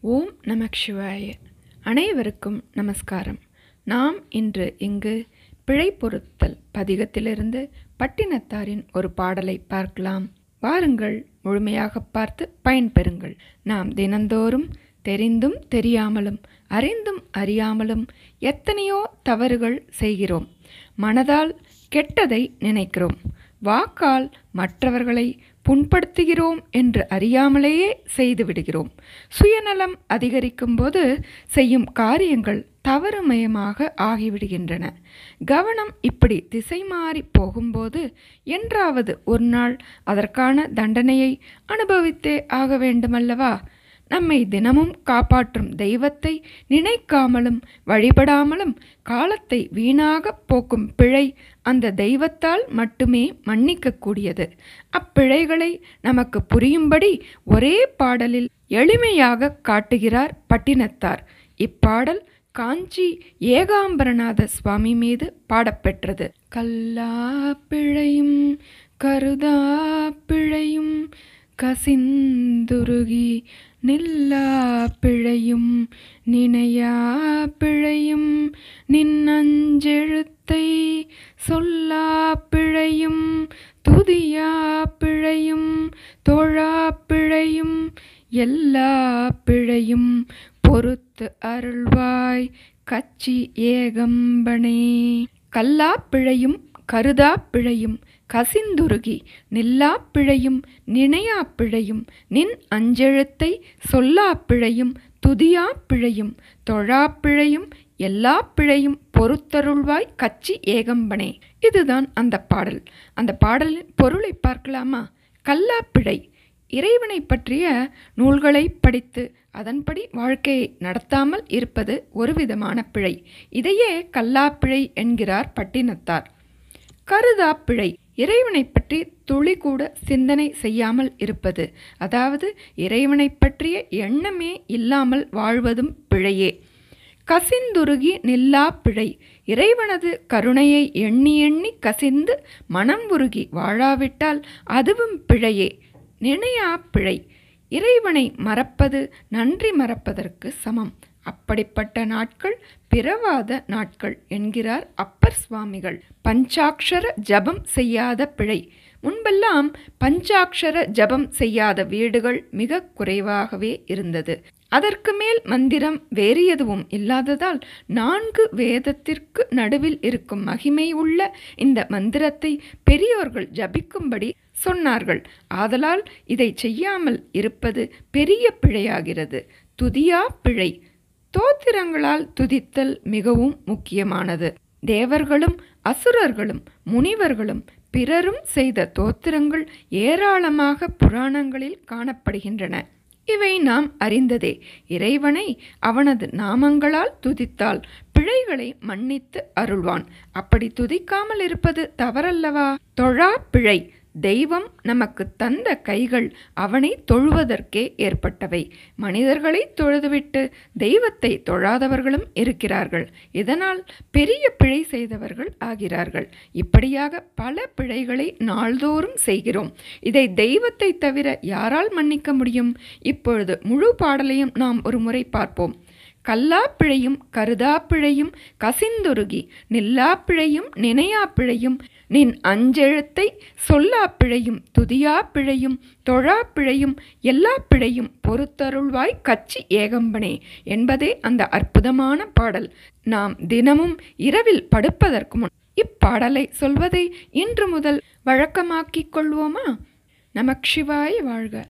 ஓம் நமக் சிவாய அனைவருக்கும் நமஸ்காரம் நாம் இன்று இங்கு பிழை பொருத்தல் பதிகத்திலிருந்து பட்டினத்தாரின் ஒரு பாடலை பார்க்கலாம் வாருங்கள் முழுமையாக பார்த்து பயன்பெறுங்கள் நாம் தினந்தோறும் தெரிந்தும் தெரியாமலும் அறிந்தும் அறியாமலும் எத்தனையோ தவறுகள் செய்கிறோம் மனதால் கெட்டதை நினைக்கிறோம் வாக்கால் மற்றவர்களை புண்படுத்துகிறோம் என்று அறியாமலேயே செய்து விடுகிறோம் சுயநலம் அதிகரிக்கும் போது செய்யும் காரியங்கள் தவறுமயமாக ஆகிவிடுகின்றன கவனம் இப்படி திசை மாறி போகும்போது என்றாவது ஒரு நாள் அதற்கான தண்டனையை அனுபவித்தே ஆக வேண்டுமல்லவா நம்மை தினமும் காப்பாற்றும் தெய்வத்தை நினைக்காமலும் வழிபடாமலும் காலத்தை வீணாக போக்கும் பிழை அந்த தெய்வத்தால் மட்டுமே மன்னிக்கக்கூடியது அப்பிழைகளை நமக்கு புரியும்படி ஒரே பாடலில் எளிமையாக காட்டுகிறார் பட்டினத்தார் இப்பாடல் காஞ்சி ஏகாம்பரநாத சுவாமி மீது பாடப்பெற்றது கல்லா பிழையும் கருதா பிழையும் கசிந்துருகி நில்லா பிழையும் நினையா பிழையும் நின்னஞ்செழுத்தை சொல்லா பிழையும் துதியா பிழையும் தோழா பிழையும் எல்லா பிழையும் பொறுத்து அருள்வாய் கச்சி ஏகம்பனே கல்லா பிழையும் கருதா பிழையும் கசிந்துருகி நில்லா பிழையும் நினையா பிழையும் நின் அஞ்செழுத்தை சொல்லா பிழையும் துதியா பிழையும் தொழா பிழையும் எல்லா பிழையும் பொறுத்தருள்வாய் கச்சி ஏகம்பனே இதுதான் அந்த பாடல் அந்த பாடலின் பொருளை பார்க்கலாமா கல்லா பிழை இறைவனை பற்றிய நூல்களை படித்து அதன்படி வாழ்க்கையை நடத்தாமல் இருப்பது ஒரு விதமான பிழை இதையே கல்லாப்பிழை என்கிறார் பட்டினத்தார் கருதாப்பிழை இறைவனை பற்றி துளி கூட சிந்தனை செய்யாமல் இருப்பது அதாவது இறைவனை பற்றிய எண்ணமே இல்லாமல் வாழ்வதும் பிழையே கசிந்துருகி நில்லா பிழை இறைவனது கருணையை எண்ணி எண்ணி கசிந்து மனம் உருகி வாழாவிட்டால் அதுவும் பிழையே நினையா பிழை இறைவனை மறப்பது நன்றி மறப்பதற்கு சமம் அப்படிப்பட்ட நாட்கள் பிறவாத நாட்கள் என்கிறார் அப்பர் சுவாமிகள் பஞ்சாட்சர ஜபம் செய்யாத பிழை முன்பெல்லாம் பஞ்சாட்சர ஜபம் செய்யாத வீடுகள் மிக குறைவாகவே இருந்தது அதற்கு மேல் மந்திரம் வேறு எதுவும் இல்லாததால் நான்கு வேதத்திற்கு நடுவில் இருக்கும் மகிமை உள்ள இந்த மந்திரத்தை பெரியோர்கள் ஜபிக்கும்படி சொன்னார்கள் ஆதலால் இதை செய்யாமல் இருப்பது பெரிய பிழையாகிறது துதியா பிழை தோத்திரங்களால் துதித்தல் மிகவும் முக்கியமானது தேவர்களும் அசுரர்களும் முனிவர்களும் பிறரும் செய்த தோத்திரங்கள் ஏராளமாக புராணங்களில் காணப்படுகின்றன இவை நாம் அறிந்ததே இறைவனை அவனது நாமங்களால் துதித்தால் பிழைகளை மன்னித்து அருள்வான் அப்படி துதிக்காமல் இருப்பது தவறல்லவா தொழா பிழை தெய்வம் நமக்கு தந்த கைகள் அவனை தொழுவதற்கே ஏற்பட்டவை மனிதர்களை தொழுதுவிட்டு தெய்வத்தை தொழாதவர்களும் இருக்கிறார்கள் இதனால் பெரிய பிழை செய்தவர்கள் ஆகிறார்கள் இப்படியாக பல பிழைகளை நாள்தோறும் செய்கிறோம் இதை தெய்வத்தை தவிர யாரால் மன்னிக்க முடியும் இப்பொழுது முழு பாடலையும் நாம் ஒரு முறை பார்ப்போம் கல்லா பிழையும் கருதா பிழையும் கசிந்துருகி நில்லா பிழையும் நினையா பிழையும் நின் அஞ்செழுத்தை சொல்லா பிழையும் துதியா பிழையும் தொழா பிழையும் எல்லா பிழையும் பொறுத்தருள்வாய் கச்சி ஏகம்பனே என்பதே அந்த அற்புதமான பாடல் நாம் தினமும் இரவில் படுப்பதற்கு முன் இப்பாடலை சொல்வதை இன்று முதல் வழக்கமாக்கிக் கொள்வோமா நமக் சிவாய வாழ்க